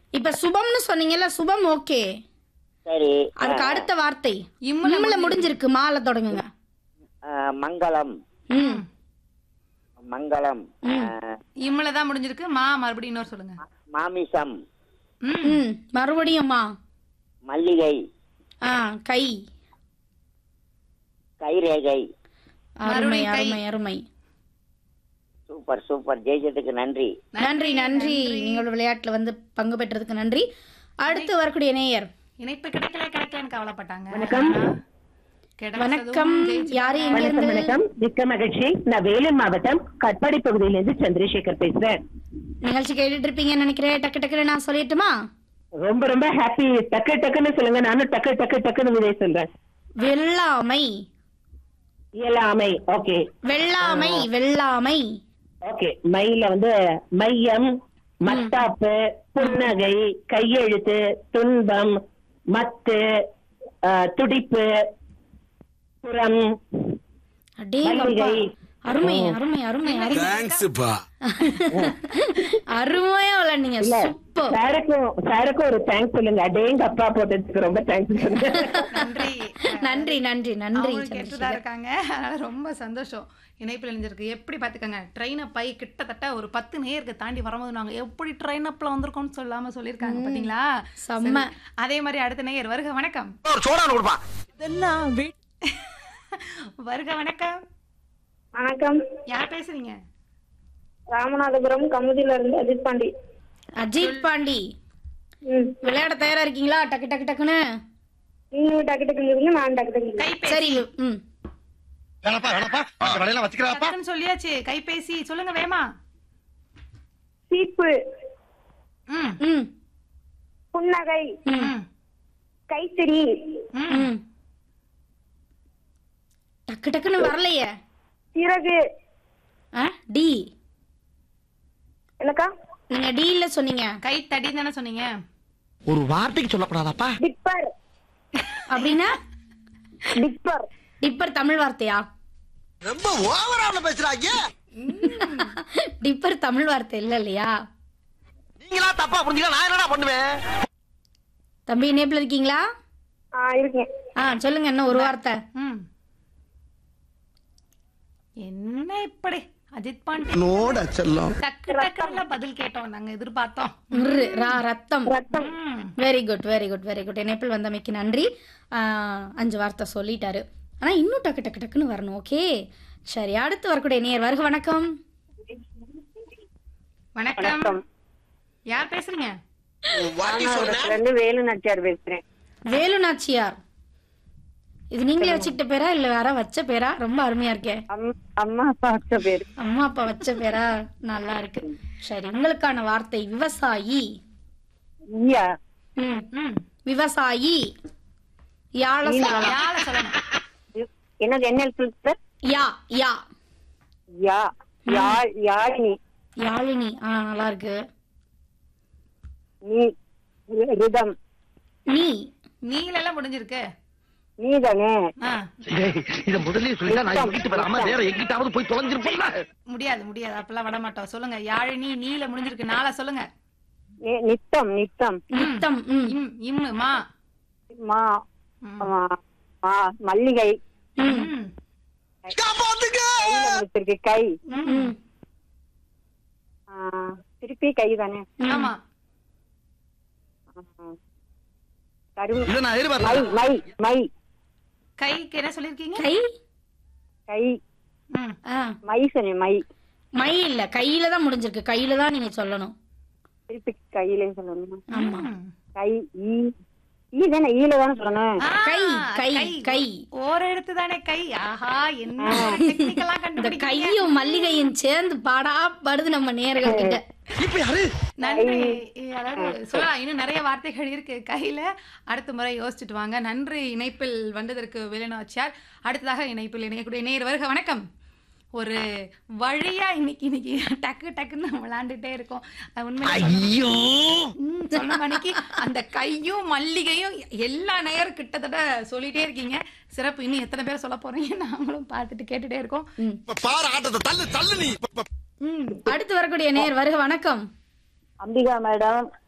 இப்ப சுபம்னு சொன்னீங்கல்ல சுபம் ஓகே சரி அதுக்கு அடுத்த வார்த்தை இம்முல இம்முல முடிஞ்சிருக்கு மால தொடங்குங்க ஆ, மங்களம் ம் மங்களம் ஆ, இம்முல தான் முடிஞ்சிருக்கு மா மறுபடியும் இன்னொரு சொல்லுங்க மாமிசம் ம் ம் மறுபடியும்மா மல்லிகை ஆ கை கைரேகை அருமை மறுபடியும் கை. அருமை அருமை சூப்பர் சூப்பர் ஜெயிச்சதுக்கு நன்றி நன்றி நன்றி நீங்களோட விளையாட்டுல வந்து பங்கு பெற்றதுக்கு நன்றி அடுத்து வரக்கூடிய நேயர் இணைப்பு கிடைக்கல கிடைக்கலன்னு கவலைப்பட்டாங்க வணக்கம். கிடைச்சதும் வணக்கம் ஜெயிச்சு- யாரு எங்க வணக்கம் இருந்து வணக்கம் மிக்க மகிழ்ச்சி நான் வேலூர் மாவட்டம் கட்பாடி பகுதியிலிருந்து சந்திரசேகர் பேசுறேன் நிகழ்ச்சி கேட்டுட்டு இருப்பீங்கன்னு நினைக்கிறேன் டக்கு டக்குன்னு நான் சொல்லட்டுமா ரொம்ப ரொம்ப ஹாப்பி டக்கு டக்குன்னு சொல்லுங்க நானும் டக்கு டக்கு டக்குன்னு விதை சொல்றேன் வெள்ளாமை இயலாமை ஓகே வெள்ளாமை வெள்ளாமை ஓகே மைல வந்து மையம் மத்தாப்பு புன்னகை கையெழுத்து துன்பம் மத்து ஆஹ், துடிப்பு புறம் அடே மல்லிகை. அருமை அருமை அருமை அருமை தேங்க்ஸ்ப்பா அருமையா விளையாண்டீங்க இல்ல சூப்பர் சாருக்கும் சாருக்கும் ஒரு தேங்க்ஸ் சொல்லுங்க அடேங்க அப்பா போட்டதுக்கு ரொம்ப தேங்க்ஸ் சொல்லுங்க நன்றி நன்றி நன்றி நன்றி அவங்களும் கேட்டுதான் சந்திரசேகர். இருக்காங்க அதனால ரொம்ப சந்தோஷம் இணைப்பில் இணைஞ்சிருக்கு எப்படி பார்த்துக்கங்க ட்ரெயின் அப் ஆகி கிட்டத்தட்ட ஒரு பத்து நேருக்கு தாண்டி வரும்போது நாங்க எப்படி ட்ரெயின் அப்ல வந்திருக்கோம்னு சொல்லாம சொல்லியிருக்காங்க பாத்தீங்களா செம்ம. சரி. அதே மாதிரி அடுத்த நேயர் வருக வணக்கம் ஒரு சோடான கொடுப்பா வருக வணக்கம் வணக்கம் யார் பேசுறீங்க ராமநாதபுரம் கமுதியில இருந்து அஜித் பாண்டி அஜித் பாண்டி ம் விளையாட தயாரா இருக்கீங்களா டக்கு டக்கு டக்குன்னு நீங்களும் டக்கு டக்கு இருக்கீங்க நான் டக்கு டக்கு இருக்கேன். கைபேசி சரி ம் வேணப்பா வேணப்பா அந்த வேலையெல்லாம் வச்சுக்கிறாப்பா டக்குன்னு சொல்லியாச்சு கைபேசி சொல்லுங்க வேமா சீப்பு ம் ம் புன்னகை ம் கைத்தறி ம் ம் டக்கு டக்குன்னு வரலையே சிறகு ஆ டி என்னக்கா நீங்க டில சொன்னீங்க கை தடி தானே சொன்னீங்க ஒரு வார்த்தைக்கு சொல்லக்கூடாதாப்பா டிப்பர் அப்படின்னா டிப்பர் டிப்பர் தமிழ் வார்த்தையா ரொம்ப ஓவரால பேசுறாங்க டிப்பர் தமிழ் வார்த்தை இல்ல இல்லையா நீங்களா தப்பா புரிஞ்சுக்கலாம் நான் என்னடா பண்ணுவேன் தம்பி இணைப்புல இருக்கீங்களா ஆ இருக்கேன் ஆ சொல்லுங்க என்ன ஒரு வார்த்தை ம் என்ன இப்படி அஜித் பாண்டி நோட செல்லம் டக்கு டக்குல பதில் கேட்டோம் நாங்க எதிர்பார்த்தோம் ரு, ரா ரத்தம் ரத்தம் ம். Very good very good very good இணைப்பில் வந்தமைக்கு நன்றி ஆ, அஞ்சு வார்த்தை சொல்லிட்டாரு ஆனா இன்னும் டக்கு டக்கு டக்குன்னு வரணும் ஓகே சரி அடுத்து வரக்கூடிய நேர் வருக வணக்கம் வணக்கம் யார் பேசுறீங்க ராமநாதபுரத்துல இருந்து வேலு நச்சியார் பேசுறேன் வேலு நாச்சியார் இது நீங்களே வச்சுக்கிட்ட பேரா இல்ல வேற வச்ச பேரா ரொம்ப அருமையா இருக்கே அம்- அம்மா அப்பா வச்ச பேரு அம்மா அப்பா வச்ச பேரா நல்லா இருக்கு சரி உங்களுக்கான வார்த்தை விவசாயி ஈயா ம் ம் விவசாயி யாழ சொல்லலாம் யார சொல்லணும் என்னது என்ன எழுத்து யா யா யா யாழ் யாழினி யாழினி ஆ நல்லா இருக்கு நீ ரிதம் நீ நீலெல்லாம் முடிஞ்சிருக்கு நீதானே ஆ இத முதல்லயே சொல்லிட்டா நான் வீட்டு வராம வேற எங்கிட்டாவது போய் தொலைஞ்சிருப்போம்ல முடியாது முடியாது அப்பெல்லாம் விட மாட்டோம் சொல்லுங்க யாழினி நீல முடிஞ்சிருக்கு நாளா சொல்லுங்க நி- நித்தம் நித்தம் நித்தம் ம் இம் இம்மு மா மா ம். ஆ, ஆ, மல்லிகை ம். கையில முடிச்சிருக்கு கை ம் ஆ, திருப்பி கை தானே ஆமா கரும் இத நான் மை எதிர்பார்த்தேன் மை மை கைக்கு என்ன சொல்லிருக்கீங்க கை கை ம் ஆ மை சொன்னேன் மை மை இல்ல கையில தான் முடிஞ்சிருக்கு கையில தான் நீங்க சொல்லணும் திருப்பி கையிலே சொல்லணும் ஆமா ம். கை ஈ ஈ தானே ஈல தானே சொல்லணும் ஆ, கை கை கை ஓர் எழுத்து தானே கை ஆஹா என்ன டெக்னிக்கலா இந்த கண்டுபிடிக்கிறீங்க கையும் மல்லிகையும் சேர்ந்து பாடா படுது நம்ம நேர்கள் கிட்ட இப்ப யாரு நன்றி அதாவது சொல்லலாம் இன்னும் நிறைய வார்த்தைகள் இருக்கு கையில அடுத்த முறை யோசிச்சுட்டு வாங்க நன்றி இணைப்பில் வந்ததற்கு வேலுநாச்சியார் அடுத்ததாக இணைப்பில் இணையக்கூடிய நேர் வருக வணக்கம் ஒரு வழியா இன்னைக்கு இன்னைக்கு டக்கு டக்குன்னு விளையாண்டுட்டே இருக்கோம் அது உண்மையிலே சொல்ல- ஐயோ ம், சொன்ன மணிக்கு அந்த கையும் மல்லிகையும் எல்லா நேரம் கிட்டத்தட்ட சொல்லிட்டே இருக்கீங்க சிறப்பு இன்னும் எத்தனை பேர் சொல்ல போறீங்க நாங்களும் பார்த்துட்டு கேட்டுட்டே இருக்கோம் பாரு ஆட்டத்தை தள்ளு தள்ளு நீ ம் அடுத்து வரக்கூடிய நேர் வருக வணக்கம் அம்பிகா மேடம்